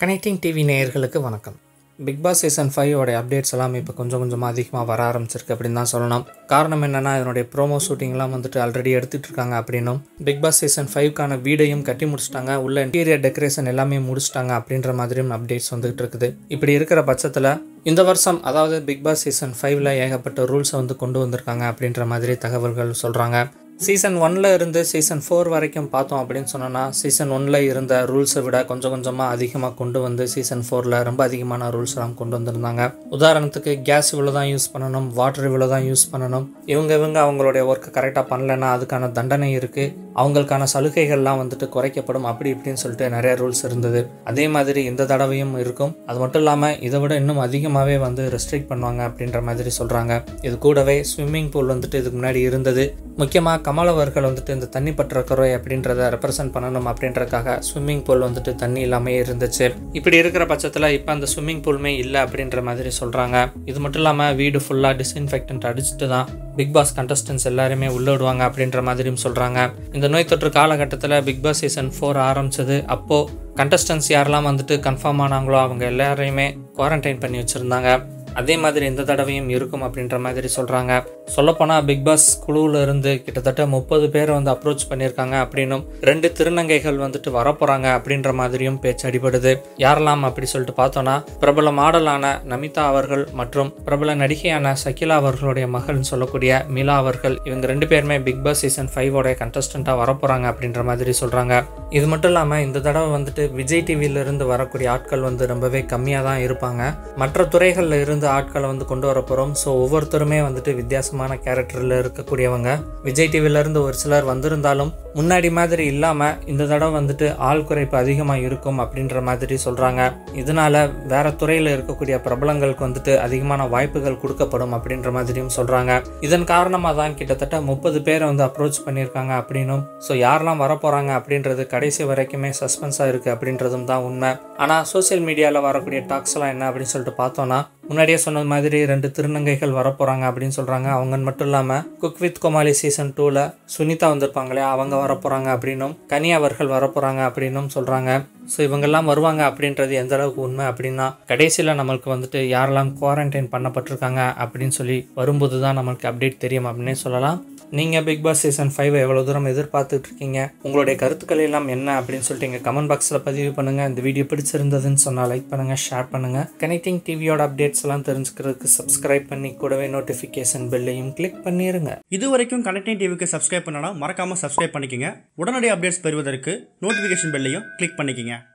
connecting TV நேயர்களுக்கு வணக்கம் Bigg Boss season ஃபைவோட அப்டேட்ஸ் எல்லாம் இப்போ கொஞ்சம் கொஞ்சமாக அதிகமாக வர ஆரம்பிச்சிருக்கு அப்படின்னு தான் சொல்லணும் காரணம் என்னென்னா இதனுடைய ப்ரோமோ ஷூட்டிங்லாம் வந்துட்டு ஆல்ரெடி எடுத்துகிட்டு இருக்காங்க அப்படின்னும் பிக் பாஸ் சீசன் ஃபைவ்க்கான வீடையும் கட்டி முடிச்சிட்டாங்க உள்ள இன்டீரியர் டெக்கரேஷன் எல்லாமே முடிச்சிட்டாங்க அப்படின்ற மாதிரியும் அப்டேட்ஸ் வந்துகிட்டு இருக்குது இப்படி இருக்கிற பட்சத்தில் இந்த வருஷம் அதாவது பிக் பாஸ் சீசன் ஃபைவ்ல ஏகப்பட்ட ரூல்ஸை வந்து கொண்டு வந்திருக்காங்க அப்படின்ற மாதிரி தகவல்கள் சொல்கிறாங்க சீசன் ஒன்ல இருந்து சீசன் ஃபோர் வரைக்கும் பார்த்தோம் அப்படின்னு சொன்னோன்னா சீசன் ஒன்ல இருந்த ரூல்ஸை விட கொஞ்சம் கொஞ்சமாக அதிகமாக கொண்டு வந்து சீசன் ஃபோரில் ரொம்ப அதிகமான ரூல்ஸ் எல்லாம் கொண்டு வந்திருந்தாங்க உதாரணத்துக்கு கேஸ் இவ்வளோ தான் யூஸ் பண்ணணும் வாட்டர் இவ்வளோ தான் யூஸ் பண்ணணும் இவங்க இவங்க அவங்களுடைய ஒர்க்கை கரெக்டாக பண்ணலைன்னா அதுக்கான தண்டனை இருக்குது அவங்களுக்கான சலுகைகள்லாம் வந்துட்டு குறைக்கப்படும் அப்படி இப்படின்னு சொல்லிட்டு நிறைய ரூல்ஸ் இருந்தது அதே மாதிரி இந்த தடவையும் இருக்கும் அது மட்டும் இல்லாமல் இதை விட இன்னும் அதிகமாகவே வந்து ரெஸ்ட்ரிக்ட் பண்ணுவாங்க அப்படின்ற மாதிரி சொல்கிறாங்க இது கூடவே ஸ்விம்மிங் பூல் வந்துட்டு இதுக்கு முன்னாடி இருந்தது முக்கியமாக கமல் அவர்கள் வந்துட்டு இந்த தண்ணி பற்றாக்குறை அப்படின்றத ரெப்ரசன்ட் பண்ணணும் அப்படின்றதுக்காக ஸ்விம்மிங் பூல் வந்துட்டு தண்ணி இல்லாமல் இருந்துச்சு இப்படி இருக்கிற பட்சத்தில் இப்போ அந்த ஸ்விம்மிங் பூலுமே இல்லை அப்படின்ற மாதிரி சொல்கிறாங்க இது மட்டும் இல்லாமல் வீடு ஃபுல்லாக டிஸ்இன்ஃபெக்டன்ட் அடிச்சுட்டு தான் பிக் பாஸ் கண்டஸ்டன்ஸ் எல்லாருமே உள்ள விடுவாங்க அப்படின்ற மாதிரியும் சொல்கிறாங்க இந்த நோய் தொற்று காலகட்டத்தில் பிக் பாஸ் சீசன் ஃபோர் ஆரம்பிச்சது அப்போது கண்டஸ்டன்ஸ் யாரெல்லாம் வந்துட்டு கன்ஃபார்ம் ஆனாங்களோ அவங்க எல்லாரையுமே குவாரண்டைன் பண்ணி வச்சுருந்தாங்க அதே மாதிரி இந்த தடவையும் இருக்கும் அப்படின்ற மாதிரி சொல்கிறாங்க சொல்லப்போனால் பிக் பாஸ் குழுவில் இருந்து கிட்டத்தட்ட முப்பது பேரை வந்து அப்ரோச் பண்ணியிருக்காங்க அப்படின்னும் ரெண்டு திருநங்கைகள் வந்துட்டு வரப்போகிறாங்க அப்படின்ற மாதிரியும் பேச்சு அடிபடுது யாரெல்லாம் அப்படி சொல்லிட்டு பார்த்தோன்னா பிரபல மாடலான நமிதா அவர்கள் மற்றும் பிரபல நடிகையான சகிலா அவர்களுடைய மகள்னு சொல்லக்கூடிய மிலா அவர்கள் இவங்க ரெண்டு பேருமே பிக் பாஸ் சீசன் ஃபைவோடைய கண்டஸ்டண்ட்டாக வரப்போகிறாங்க அப்படின்ற மாதிரி சொல்கிறாங்க இது மட்டும் இல்லாமல் இந்த தடவை வந்துட்டு விஜய் டிவியிலிருந்து வரக்கூடிய ஆட்கள் வந்து ரொம்பவே கம்மியாக தான் இருப்பாங்க மற்ற துறைகளில் இருந்து ஆட்களை வந்து கொண்டு வர போகிறோம் ஸோ ஒவ்வொருத்தருமே வந்துட்டு வித்தியாசமான கேரக்டரில் இருக்கக்கூடியவங்க விஜய் டிவியிலேருந்து ஒரு சிலர் வந்திருந்தாலும் முன்னாடி மாதிரி இல்லாமல் இந்த தடவை வந்துட்டு ஆள் குறைப்பு அதிகமாக இருக்கும் அப்படின்ற மாதிரி சொல்கிறாங்க இதனால வேற துறையில் இருக்கக்கூடிய பிரபலங்களுக்கு வந்துட்டு அதிகமான வாய்ப்புகள் கொடுக்கப்படும் அப்படின்ற மாதிரியும் சொல்கிறாங்க இதன் காரணமாக தான் கிட்டத்தட்ட முப்பது பேரை வந்து அப்ரோச் பண்ணியிருக்காங்க அப்படின்னும் ஸோ யாரெல்லாம் வரப்போகிறாங்க அப்படின்றது கடைசி வரைக்குமே சஸ்பென்ஸாக இருக்குது அப்படின்றதும் தான் உண்மை ஆனால் சோசியல் மீடியாவில் வரக்கூடிய டாக்ஸ்லாம் என்ன அப்படின்னு சொல்லிட்டு பார்த்தோன்னா முன்னாடியே சொன்ன மாதிரி ரெண்டு திருநங்கைகள் வரப்போகிறாங்க அப்படின்னு சொல்கிறாங்க அவங்க மட்டும் இல்லாமல் குக் வித் கோமாளி சீசன் டூவில் சுனிதா வந்திருப்பாங்களே அவங்க வரப்போகிறாங்க அப்படின்னும் கனி அவர்கள் வரப்போகிறாங்க அப்படின்னும் சொல்கிறாங்க ஸோ இவங்கெல்லாம் வருவாங்க அப்படின்றது எந்த அளவுக்கு உண்மை அப்படின்னா கடைசியில் நம்மளுக்கு வந்துட்டு யாரெல்லாம் குவாரண்டைன் பண்ணப்பட்டிருக்காங்க அப்படின்னு சொல்லி வரும்போது தான் நம்மளுக்கு அப்டேட் தெரியும் அப்படின்னே சொல்லலாம் நீங்கள் பிக் பாஸ் சீசன் ஃபைவ் எவ்வளோ தூரம் எதிர்பார்த்துட்டு இருக்கீங்க உங்களுடைய கருத்துக்கள் எல்லாம் என்ன அப்படின்னு சொல்லிட்டு எங்கள் கமெண்ட் பாக்ஸில் பதிவு பண்ணுங்கள் இந்த வீடியோ பிடிச்சிருந்ததுன்னு சொன்னால் லைக் பண்ணுங்கள் ஷேர் பண்ணுங்கள் கனெக்டிங் டிவியோட அப்டேட்ஸ் எல்லாம் தெரிஞ்சுக்கிறதுக்கு சப்ஸ்கிரைப் பண்ணி கூடவே நோட்டிஃபிகேஷன் பெல்லையும் கிளிக் பண்ணிடுங்க இது வரைக்கும் கனெக்டிங் டிவிக்கு சப்ஸ்கிரைப் பண்ணனா மறக்காம சப்ஸ்கிரைப் பண்ணிக்கங்க உடனடி அப்டேட்ஸ் பெறுவதற்கு நோட்டிஃபிகேஷன் பெல்லையும் கிளிக் பண்ணிக்கங்க